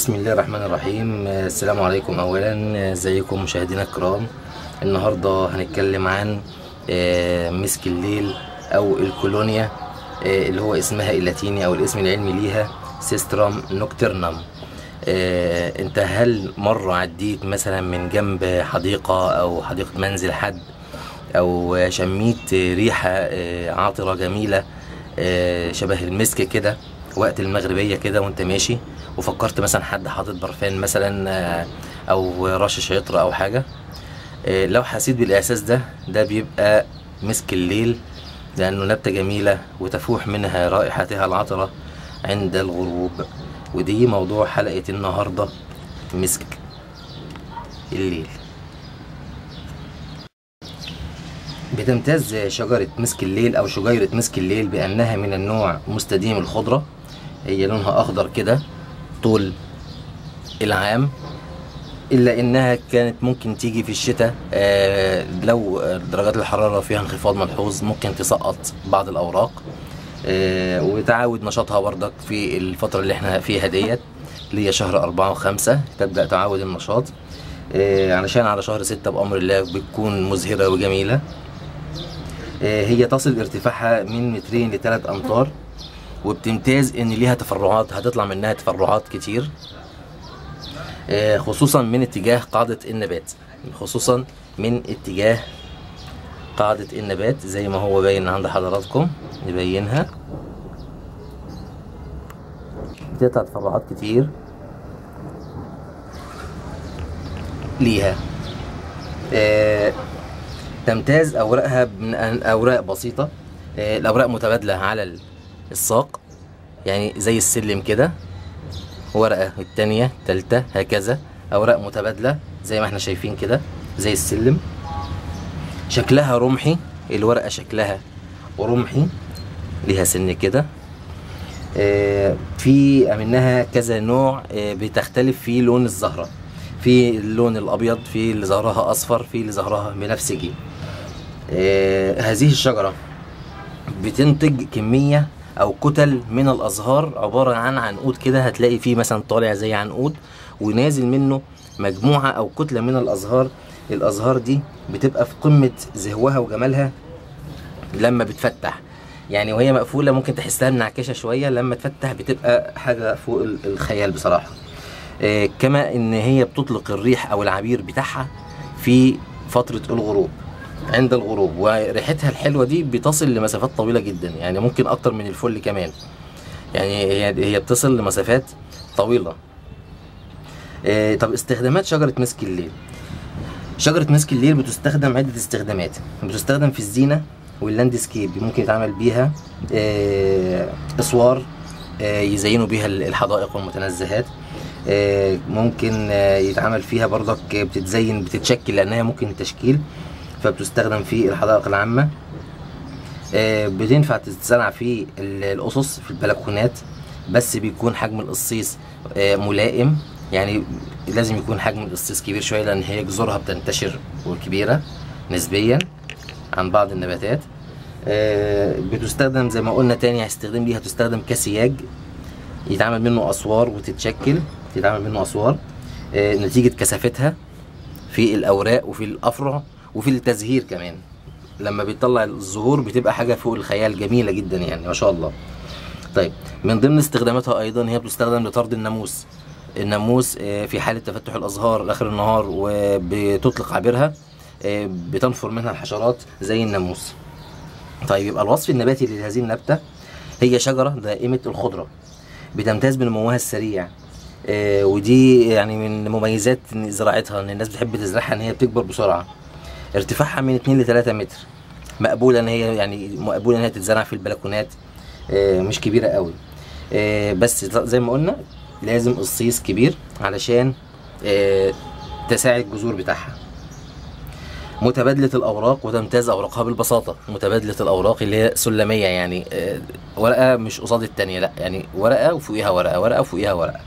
بسم الله الرحمن الرحيم السلام عليكم اولا ازيكم مشاهدينا الكرام النهارده هنتكلم عن آه، مسك الليل او الكولونيا آه، اللي هو اسمها اللاتيني او الاسم العلمي ليها سيسترام نوكترنم آه، انت هل مرة عديت مثلا من جنب حديقة او حديقة منزل حد او شميت ريحة آه، عاطرة جميلة آه، شبه المسك كده وقت المغربية كده وانت ماشي وفكرت مثلا حد حاطط برفان مثلا آه، او رشش عطر او حاجة آه، لو حسيت بالاحساس ده ده بيبقى مسك الليل لانه نبتة جميلة وتفوح منها رائحتها العطرة عند الغروب ودي موضوع حلقة النهاردة مسك الليل بتمتاز شجرة مسك الليل أو شجيرة مسك الليل بأنها من النوع مستديم الخضرة هي لونها أخضر كده طول العام إلا إنها كانت ممكن تيجي في الشتاء آه، لو درجات الحرارة فيها انخفاض ملحوظ ممكن تسقط بعض الأوراق آه، وتعاود نشاطها بردك في الفترة اللي احنا فيها ديت اللي هي شهر أربعة وخمسة تبدأ تعاود النشاط آه، علشان على شهر ستة بأمر الله بتكون مزهرة وجميلة آه، هي تصل ارتفاعها من مترين لثلاث أمتار وبتمتاز إن ليها تفرعات هتطلع منها تفرعات كتير آه، خصوصا من اتجاه قاعدة النبات خصوصا من اتجاه قاعدة النبات زي ما هو باين عند حضراتكم نبينها بتقطع تفرعات كتير ليها آه، تمتاز أوراقها من أوراق بسيطة آه، الأوراق متبادلة على الساق يعني زي السلم كده ورقة التانية تالتة هكذا أوراق متبادلة زي ما احنا شايفين كده زي السلم شكلها رمحي الورقة شكلها رمحي ليها سن كده آه، في منها كذا نوع آه، بتختلف في لون الزهرة في اللون الأبيض في اللي زهرها أصفر في اللي زهرها بنفسجي آه، هذه الشجرة بتنتج كمية أو كتل من الأزهار عبارة عن عنقود كده هتلاقي فيه مثلا طالع زي عنقود ونازل منه مجموعة أو كتلة من الأزهار الأزهار دي بتبقى في قمة زهوها وجمالها لما بتفتح يعني وهي مقفولة ممكن تحسها منعكشة شوية لما تفتح بتبقى حاجة فوق ال- الخيال بصراحة آه، كما ان هي بتطلق الريح او العبير بتاعها في فترة الغروب عند الغروب وريحتها الحلوة دي بتصل لمسافات طويلة جدا يعني ممكن اكتر من الفل كمان يعني هي هي بتصل لمسافات طويلة آه، طب استخدامات شجرة مسك الليل شجرة مسك الليل بتستخدم عدة استخدامات بتستخدم في الزينة واللاندسكيب ممكن يتعمل بيها آه، اسوار آه، يزينوا بيها الحدائق والمتنزهات آه، ممكن آه، يتعمل فيها برضك بتتزين بتتشكل لانها ممكن تشكيل فبتستخدم في الحدائق العامة آه، بتنفع تتزرع في ال- القصص في البلكونات بس بيكون حجم القصيص آه، ملائم يعني لازم يكون حجم القصيص كبير شوية لأن هي جذورها بتنتشر وكبيرة نسبيا عن بعض النباتات آه، بتستخدم زي ما قلنا تاني هستخدم ليها تستخدم كسياج يتعمل منه اسوار وتتشكل يتعمل منه اسوار آه، نتيجة كثافتها في الاوراق وفي الافرع وفي التزهير كمان لما بيطلع الزهور بتبقى حاجة فوق الخيال جميلة جدا يعني ما شاء الله طيب من ضمن استخداماتها ايضا هي بتستخدم لطرد الناموس الناموس آه، في حالة تفتح الازهار لاخر النهار وبتطلق عبيرها آه، بتنفر منها الحشرات زي الناموس طيب يبقى الوصف النباتي لهذه النبتة هي شجرة دائمة الخضرة بتمتاز بنموها السريع آه، ودي يعني من مميزات زراعتها ان الناس بتحب تزرعها ان هي بتكبر بسرعة ارتفاعها من 2 ل 3 متر مقبولة ان هي يعني مقبولة ان هي تتزرع في البلكونات آه، مش كبيرة قوي آه، بس زي ما قلنا لازم قصيص كبير علشان آه، تساعد الجذور بتاعها متبادلة الأوراق وتمتاز أوراقها بالبساطة متبادلة الأوراق اللي هي سلمية يعني آه، ورقة مش قصاد التانية لا يعني ورقة وفوقيها ورقة ورقة وفوقيها ورقة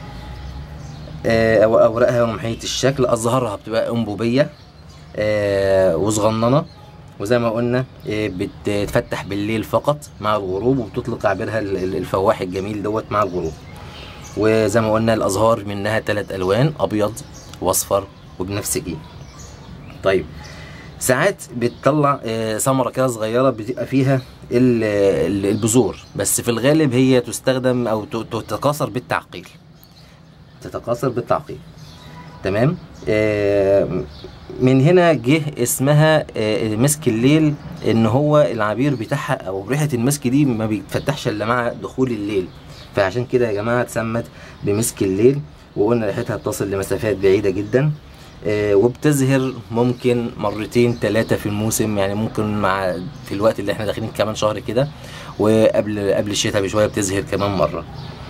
آه، أو- أوراقها رمحية الشكل أزهارها بتبقى أنبوبية آه، وصغننة وزي ما قلنا آه، بتتفتح بالليل فقط مع الغروب وبتطلق عبيرها ال- ال- الفواح الجميل دوت مع الغروب وزي ما قلنا الازهار منها ثلاث الوان ابيض واصفر وبنفسجي طيب ساعات بتطلع آه، ثمره كده صغيره بتبقى فيها ال- ال- البذور بس في الغالب هي تستخدم او ت- تتكاثر بالتعقيل تتكاثر بالتعقيل تمام آه، من هنا جه اسمها آه، مسك الليل ان هو العبير بتاعها او ريحه المسك دي ما بيتفتحش الا مع دخول الليل فعشان كده يا جماعه اتسمت بمسك الليل وقلنا ريحتها بتصل لمسافات بعيده جدا آه، وبتزهر ممكن مرتين ثلاثة في الموسم يعني ممكن مع في الوقت اللي احنا داخلين كمان شهر كده وقبل قبل الشتاء بشوية بتزهر كمان مرة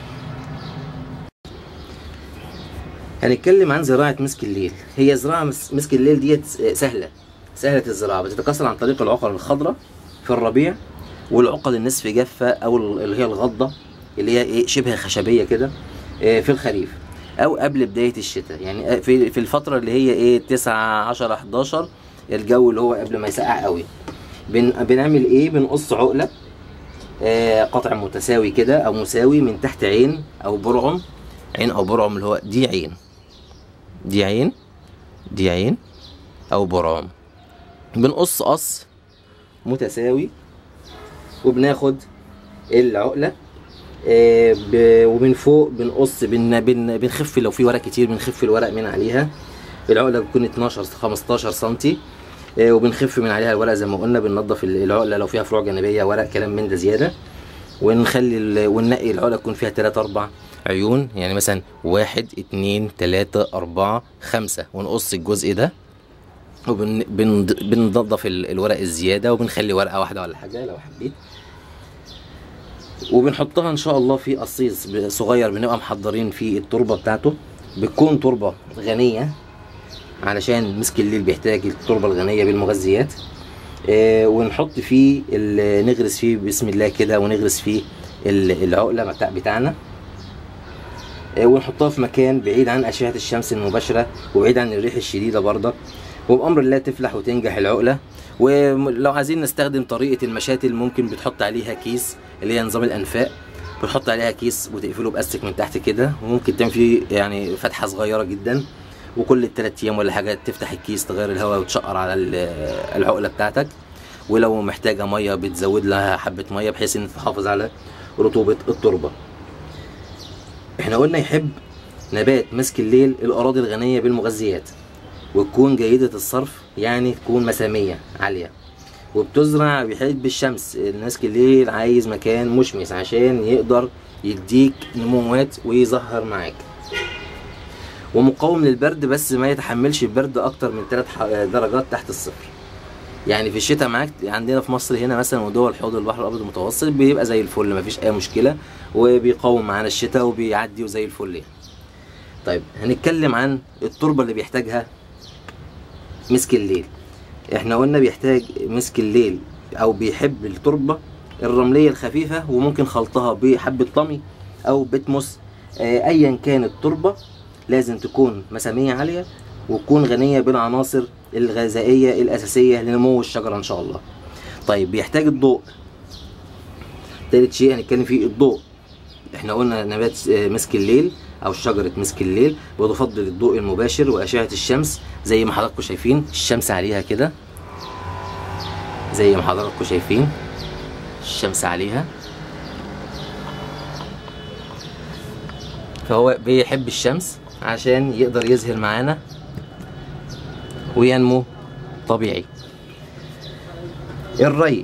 هنتكلم عن زراعة مسك الليل هي زراعة مس- مسك الليل ديت سهلة سهلة الزراعة بتتكاثر عن طريق العقل الخضراء في الربيع والعقد النصف جافة أو اللي هي الغضة اللي هي إيه شبه خشبية كده آه، في الخريف أو قبل بداية الشتاء يعني آه، في في الفترة اللي هي إيه 9 10 11 الجو اللي هو قبل ما يسقع قوي بن بنعمل إيه بنقص عقلة آه، قطع متساوي كده أو مساوي من تحت عين أو برعم عين أو برعم اللي هو دي عين دي عين دي عين او برام بنقص قص متساوي وبناخد العقله آه، ب- ومن فوق بنقص بن بن بنخف لو في ورق كتير بنخف الورق من عليها العقله بتكون 12 15 سنتي آه، وبنخف من عليها الورق زي ما قلنا بننضف العقله لو فيها فروع جانبيه ورق كلام من ده زياده ونخلي ال- وننقي العقله يكون فيها تلات اربع عيون يعني مثلا واحد اتنين تلاتة اربعة خمسة ونقص الجزء ده وبننضف الورق الزيادة وبنخلي ورقة واحدة ولا حاجة لو حبيت وبنحطها ان شاء الله في قصيص ب- صغير بنبقى محضرين فيه التربة بتاعته بتكون تربة غنية علشان مسك الليل بيحتاج التربة الغنية بالمغذيات آه، ونحط فيه ال- نغرس فيه بسم الله كده ونغرس فيه ال- العقلة بتاع بتاعنا آه، ونحطها في مكان بعيد عن أشعة الشمس المباشرة وبعيد عن الريح الشديدة برضك وبأمر الله تفلح وتنجح العقلة ولو عايزين نستخدم طريقة المشاتل ممكن بتحط عليها كيس اللي هي نظام الأنفاق بتحط عليها كيس وتقفله بأستك من تحت كده وممكن تعمل فيه يعني فتحة صغيرة جدا وكل تلات أيام ولا حاجة تفتح الكيس تغير الهواء وتشقر على ال- العقلة بتاعتك ولو محتاجة مية بتزود لها حبة مية بحيث إن تحافظ على رطوبة التربة احنا قلنا يحب نبات مسك الليل الأراضي الغنية بالمغذيات وتكون جيدة الصرف يعني تكون مسامية عالية وبتزرع بحيث بالشمس المسك الليل عايز مكان مشمس عشان يقدر يديك نموات ويظهر معاك ومقاوم للبرد بس ما يتحملش البرد اكتر من 3 درجات تحت الصفر يعني في الشتاء معاك عندنا في مصر هنا مثلا ودول حوض البحر الابيض المتوسط بيبقى زي الفل مفيش اي مشكله وبيقاوم معانا الشتاء وبيعدي وزي الفل يعني. طيب هنتكلم عن التربه اللي بيحتاجها مسك الليل احنا قلنا بيحتاج مسك الليل او بيحب التربه الرمليه الخفيفه وممكن خلطها بحبه طمي او بتموس آه، ايا كان التربه لازم تكون مساميه عاليه وتكون غنيه بالعناصر الغذائيه الاساسيه لنمو الشجره ان شاء الله طيب بيحتاج الضوء تالت شيء هنتكلم فيه الضوء احنا قلنا نبات آه، مسك الليل او شجره مسك الليل بتفضل الضوء المباشر واشعه الشمس زي ما حضراتكم شايفين الشمس عليها كده زي ما حضراتكم شايفين الشمس عليها فهو بيحب الشمس عشان يقدر يزهر معانا وينمو طبيعي الري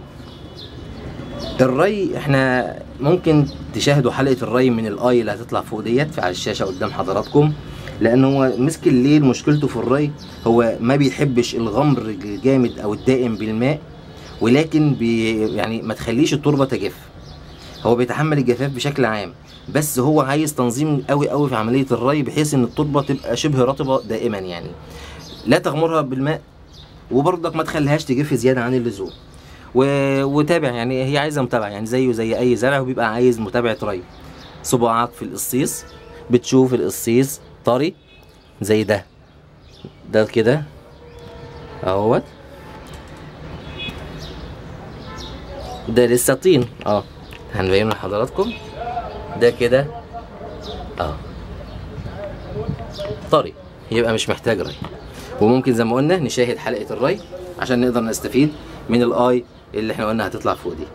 الري احنا ممكن تشاهدوا حلقة الري من الاي اللي هتطلع فوق ديت على الشاشة قدام حضراتكم لان هو مسك الليل مشكلته في الري هو ما بيحبش الغمر الجامد او الدائم بالماء ولكن بي يعني ما تخليش التربة تجف هو بيتحمل الجفاف بشكل عام بس هو عايز تنظيم قوي قوي في عملية الري بحيث ان التربة تبقى شبه رطبة دائما يعني لا تغمرها بالماء وبرضك ما تخليهاش تجف زيادة عن اللزوم و... وتابع يعني هي عايزه متابعه يعني زيه زي اي زرع وبيبقى عايز متابعه ري صباعك في القصيص بتشوف القصيص طري زي ده ده كده اهوت ده لسه طين اه هنبينه لحضراتكم ده كده اه طري يبقى مش محتاج ري وممكن زي ما قلنا نشاهد حلقه الري عشان نقدر نستفيد من الاي اللي احنا قلنا هتطلع فوق دي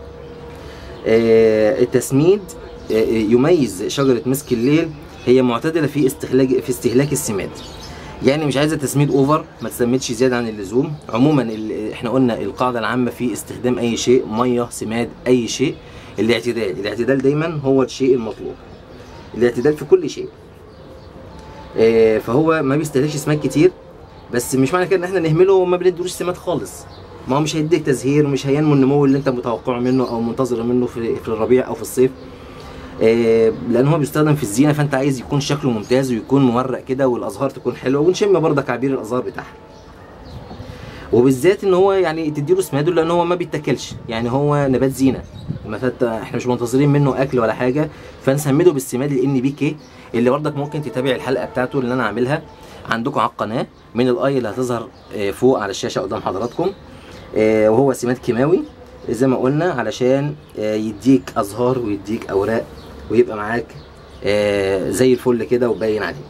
آه، التسميد آه، يميز شجره مسك الليل هي معتدله في استهلاك في استهلاك السماد يعني مش عايزه تسميد اوفر ما تسمدش زياده عن اللزوم عموما ال- احنا قلنا القاعده العامه في استخدام اي شيء ميه سماد اي شيء الاعتدال الاعتدال دايما هو الشيء المطلوب الاعتدال في كل شيء آه، فهو ما بيستهلكش سماد كتير بس مش معنى كده ان احنا نهمله وما بنديلوش سماد خالص ما هو مش هيديك تزهير ومش هينمو النمو اللي انت متوقعه منه او منتظر منه في في الربيع او في الصيف آه، لان هو بيستخدم في الزينه فانت عايز يكون شكله ممتاز ويكون مورق كده والازهار تكون حلوه ونشم برضك عبير الازهار بتاعها وبالذات ان هو يعني تديله سماده لان هو ما بيتاكلش يعني هو نبات زينه ما فات احنا مش منتظرين منه اكل ولا حاجه فنسمده بالسماد الان بي كي اللي برضك ممكن تتابع الحلقه بتاعته اللي انا عاملها عندكم على القناه من الاي اللي هتظهر آه، فوق على الشاشه قدام حضراتكم آه، وهو سماد كيماوي زي ما قلنا علشان آه، يديك ازهار ويديك اوراق ويبقى معاك آه، زي الفل كده وباين عليه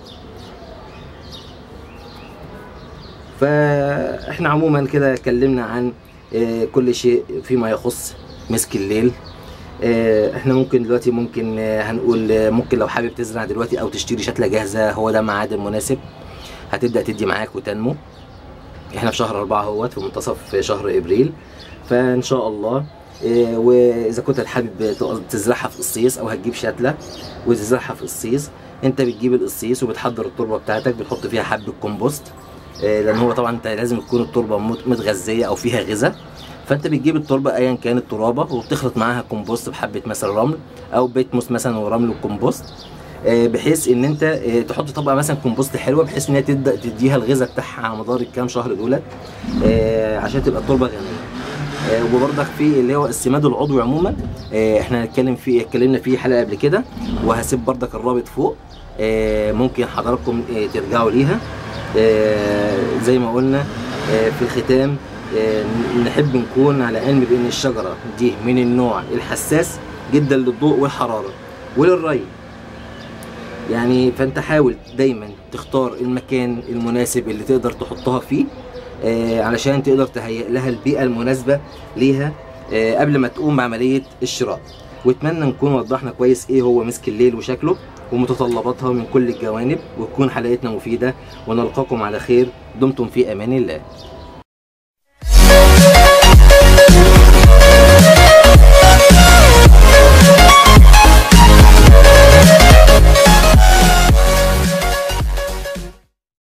فاحنا عموما كده اتكلمنا عن آه، كل شيء فيما يخص مسك الليل آه، احنا ممكن دلوقتي ممكن آه، هنقول آه، ممكن لو حابب تزرع دلوقتي او تشتري شتله جاهزه هو ده ميعاد المناسب هتبدا تدي معاك وتنمو احنا في شهر أربعة اهوت في منتصف شهر ابريل فان شاء الله آه، واذا كنت حابب تق- تزرعها في قصيص او هتجيب شتله وتزرعها في قصيص انت بتجيب القصيص وبتحضر التربه بتاعتك بتحط فيها حبه كومبوست آه، لان هو طبعا انت لازم تكون التربه مت- متغذيه او فيها غذاء فانت بتجيب التربه ايا كانت الترابه وبتخلط معاها كومبوست بحبه مثلا رمل او بيتموس مثلا ورمل وكومبوست آه، بحيث ان انت آه، تحط طبقه مثلا كومبوست حلوه بحيث ان هي تبدا تديها الغذاء بتاعها على مدار الكام شهر دولت آه، عشان تبقى التربه غنيه آه، وبرضك في اللي هو السماد العضوي عموما آه، احنا هنتكلم فيه اتكلمنا فيه حلقه قبل كده وهسيب برضك الرابط فوق آه، ممكن حضراتكم آه، ترجعوا ليها آه، زي ما قلنا آه، في الختام آه، نحب نكون على علم بان الشجره دي من النوع الحساس جدا للضوء والحراره وللري يعني فانت حاول دايما تختار المكان المناسب اللي تقدر تحطها فيه آه، علشان تقدر تهيئ لها البيئه المناسبه ليها آه، قبل ما تقوم بعمليه الشراء واتمنى نكون وضحنا كويس ايه هو مسك الليل وشكله ومتطلباتها من كل الجوانب وتكون حلقتنا مفيده ونلقاكم على خير دمتم في امان الله